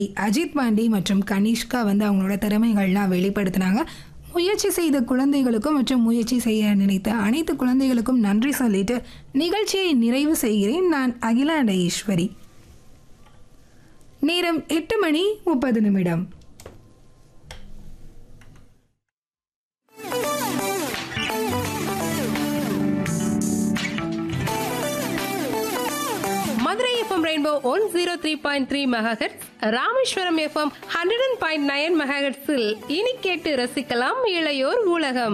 அஜித் பாண்டி மற்றும் கனிஷ்கா வந்து அவங்களோட திறமைகள்லாம் வெளிப்படுத்தினாங்க முயற்சி செய்த குழந்தைகளுக்கும் மற்றும் முயற்சி செய்ய நினைத்த அனைத்து குழந்தைகளுக்கும் நன்றி சொல்லிட்டு நிகழ்ச்சியை நிறைவு செய்கிறேன் நான் அகிலாண்ட ஈஸ்வரி நேரம் எட்டு மணி முப்பது நிமிடம் Madurai FM rainbow one zero three point three megahertz Rameswaram FM hundred and point nine மெகாஹெட்ஸில் இனி கேட்டு ரசிக்கலாம் இளையோர் உலகம்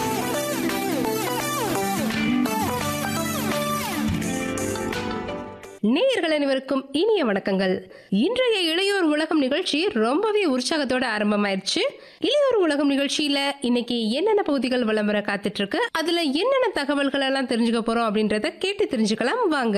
நேயர்கள் அனைவருக்கும் இனிய வணக்கங்கள் இன்றைய இளையோர் உலகம் நிகழ்ச்சி ரொம்பவே உற்சாகத்தோட ஆரம்பமாயிருச்சு இளையோர் உலகம் நிகழ்ச்சியில இன்னைக்கு என்னென்ன பகுதிகள் விளம்பர காத்துட்டு இருக்கு அதுல என்னென்ன தகவல்கள் எல்லாம் தெரிஞ்சுக்க போறோம் அப்படின்றத கேட்டு தெரிஞ்சுக்கலாம் வாங்க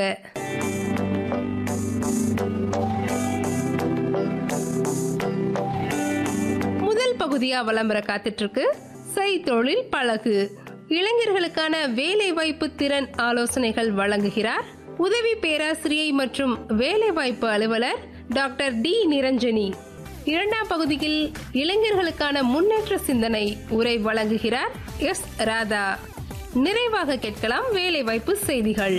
முதல் பகுதியா விளம்பர காத்துட்டு இருக்கு செய்தொழில் பழகு இளைஞர்களுக்கான வேலை வாய்ப்பு திறன் ஆலோசனைகள் வழங்குகிறார் உதவி பேராசிரியை மற்றும் வேலை வாய்ப்பு அலுவலர் டாக்டர் டி நிரஞ்சனி இரண்டாம் பகுதியில் இளைஞர்களுக்கான முன்னேற்ற சிந்தனை உரை வழங்குகிறார் எஸ் ராதா நிறைவாக கேட்கலாம் வேலை வாய்ப்பு செய்திகள்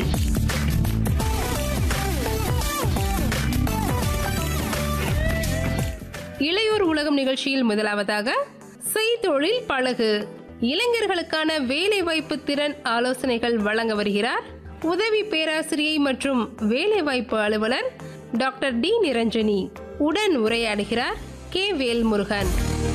இளையோர் உலகம் நிகழ்ச்சியில் முதலாவதாக செய்தொழில் பழகு இளைஞர்களுக்கான வேலை வாய்ப்பு திறன் ஆலோசனைகள் வழங்க வருகிறார் உதவி பேராசிரியை மற்றும் வேலை வாய்ப்பு அலுவலர் டாக்டர் டி நிரஞ்சனி உடன் உரையாடுகிறார் கே வேல்முருகன்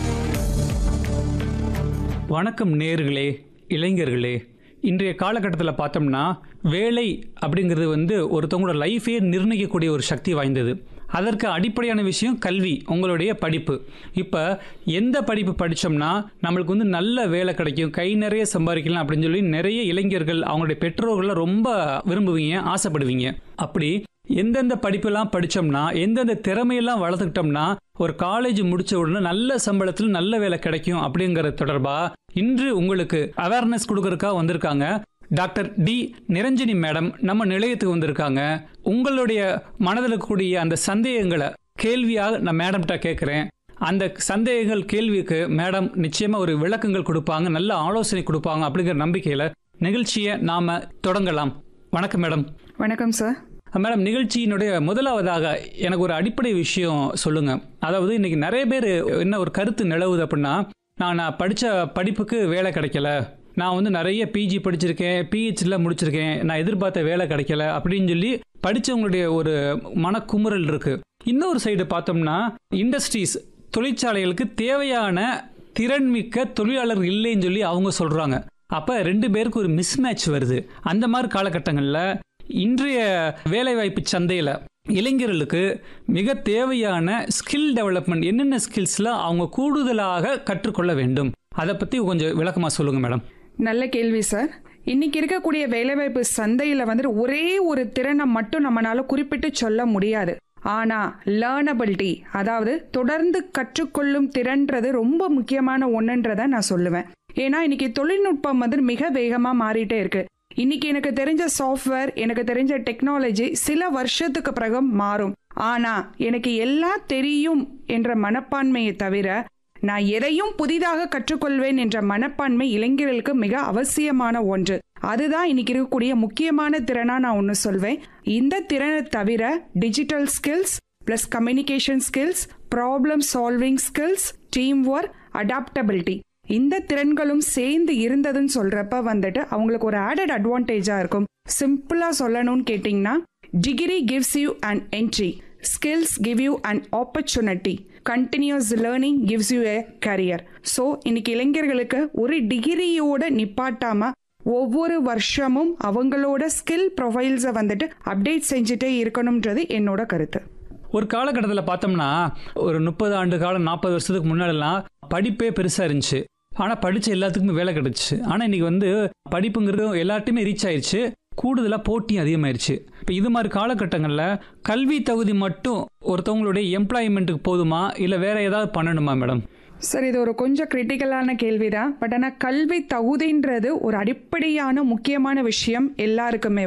வணக்கம் நேர்களே இளைஞர்களே இன்றைய காலகட்டத்தில் பார்த்தோம்னா வேலை அப்படிங்கிறது வந்து ஒருத்தவங்களோட லைஃபே நிர்ணயிக்கக்கூடிய ஒரு சக்தி வாய்ந்தது அதற்கு அடிப்படையான விஷயம் கல்வி உங்களுடைய படிப்பு இப்போ எந்த படிப்பு படித்தோம்னா நம்மளுக்கு வந்து நல்ல வேலை கிடைக்கும் கை நிறைய சம்பாதிக்கலாம் அப்படின்னு சொல்லி நிறைய இளைஞர்கள் அவங்களுடைய பெற்றோர்கள்லாம் ரொம்ப விரும்புவீங்க ஆசைப்படுவீங்க அப்படி எந்தெந்த படிப்பெல்லாம் படித்தோம்னா எந்தெந்த திறமையெல்லாம் வளர்த்துக்கிட்டோம்னா ஒரு காலேஜ் முடிச்ச உடனே நல்ல சம்பளத்தில் நல்ல வேலை கிடைக்கும் அப்படிங்கறது தொடர்பா இன்று உங்களுக்கு அவேர்னஸ் கொடுக்கறதுக்காக வந்திருக்காங்க டாக்டர் டி நிரஞ்சனி மேடம் நம்ம நிலையத்துக்கு வந்திருக்காங்க உங்களுடைய மனதில் இருக்கக்கூடிய அந்த சந்தேகங்களை கேள்வியாக நான் மேடம்கிட்ட கேட்குறேன் அந்த சந்தேகங்கள் கேள்விக்கு மேடம் நிச்சயமா ஒரு விளக்கங்கள் கொடுப்பாங்க நல்ல ஆலோசனை கொடுப்பாங்க அப்படிங்கிற நம்பிக்கையில நிகழ்ச்சியை நாம தொடங்கலாம் வணக்கம் மேடம் வணக்கம் சார் மேடம் நிகழ்ச்சியினுடைய முதலாவதாக எனக்கு ஒரு அடிப்படை விஷயம் சொல்லுங்க அதாவது இன்னைக்கு நிறைய பேர் என்ன ஒரு கருத்து நிலவுது அப்படின்னா நான் நான் படித்த படிப்புக்கு வேலை கிடைக்கல நான் வந்து நிறைய பிஜி படிச்சிருக்கேன் பிஹெச்டியில் முடிச்சிருக்கேன் நான் எதிர்பார்த்த வேலை கிடைக்கல அப்படின்னு சொல்லி படித்தவங்களுடைய ஒரு மனக்குமுறல் இருக்கு இன்னொரு சைடு பார்த்தோம்னா இண்டஸ்ட்ரீஸ் தொழிற்சாலைகளுக்கு தேவையான திறன்மிக்க தொழிலாளர் இல்லைன்னு சொல்லி அவங்க சொல்றாங்க அப்ப ரெண்டு பேருக்கு ஒரு மிஸ்மேட்ச் வருது அந்த மாதிரி காலகட்டங்களில் இன்றைய வேலைவாய்ப்பு சந்தையில் இளைஞர்களுக்கு மிக தேவையான ஸ்கில் டெவலப்மெண்ட் என்னென்ன ஸ்கில்ஸ்ல அவங்க கூடுதலாக கற்றுக்கொள்ள வேண்டும் அதை பத்தி கொஞ்சம் விளக்கமா சொல்லுங்க மேடம் நல்ல கேள்வி சார் இன்னைக்கு இருக்கக்கூடிய வேலைவாய்ப்பு சந்தையில வந்துட்டு ஒரே ஒரு திறனை மட்டும் நம்மளால குறிப்பிட்டு சொல்ல முடியாது ஆனா லேர்னபிலிட்டி அதாவது தொடர்ந்து கற்றுக்கொள்ளும் திறன்றது ரொம்ப முக்கியமான ஒன்றுன்றத நான் சொல்லுவேன் ஏன்னா இன்னைக்கு தொழில்நுட்பம் வந்து மிக வேகமா மாறிட்டே இருக்கு இன்னைக்கு எனக்கு தெரிஞ்ச சாஃப்ட்வேர் எனக்கு தெரிஞ்ச டெக்னாலஜி சில வருஷத்துக்கு பிறகு மாறும் ஆனா எனக்கு எல்லாம் தெரியும் என்ற மனப்பான்மையை தவிர நான் எதையும் புதிதாக கற்றுக்கொள்வேன் என்ற மனப்பான்மை இளைஞர்களுக்கு மிக அவசியமான ஒன்று அதுதான் இன்னைக்கு இருக்கக்கூடிய முக்கியமான திறனா நான் ஒன்று சொல்வேன் இந்த திறனை தவிர digital skills plus communication skills problem solving skills team work adaptability இந்த திறன்களும் சேர்ந்து இருந்ததுன்னு சொல்றப்ப வந்துட்டு அவங்களுக்கு ஒரு ஆடட் அட்வான்டேஜா இருக்கும் சிம்பிளா சொல்லணும்னு கேட்டிங்கன்னா degree gives you an entry skills give you an opportunity continuous learning gives you a career so இன்னைக்கு இளைஞர்களுக்கு ஒரு டிகிரியோட நிப்பாட்டாம ஒவ்வொரு வருஷமும் அவங்களோட ஸ்கில் ப்ரொஃபைல்ஸை வந்துட்டு அப்டேட் செஞ்சுட்டே இருக்கணும்ன்றது என்னோட கருத்து ஒரு காலகட்டத்தில் பார்த்தோம்னா ஒரு முப்பது ஆண்டு காலம் நாற்பது வருஷத்துக்கு முன்னாடிலாம் படிப்பே பெருசாக இருந்துச்சு ஆனால் படித்த எல்லாத்துக்குமே வேலை கிடைச்சிச்சு ஆனால் இன்னைக்கு வந்து படிப்புங்கிறது எல்லார்ட்டையுமே ரீச் ஆயிடுச்சு கூடுதலாக போட்டி அதிகமாயிருச்சு இப்போ இது மாதிரி காலகட்டங்களில் கல்வி தகுதி மட்டும் ஒருத்தவங்களுடைய எம்ப்ளாய்மெண்ட்டுக்கு போதுமா இல்லை வேற ஏதாவது பண்ணணுமா மேடம் சார் இது ஒரு கொஞ்சம் கிரிட்டிக்கலான கேள்விதான் பட் ஆனால் கல்வி தகுதின்றது ஒரு அடிப்படையான முக்கியமான விஷயம் எல்லாருக்குமே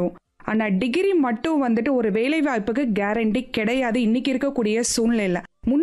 ஆனா டிகிரி மட்டும் வந்துட்டு ஒரு வேலை வாய்ப்புக்கு கேரண்டி கிடையாது இன்னைக்கு இருக்கக்கூடிய சூழ்நிலை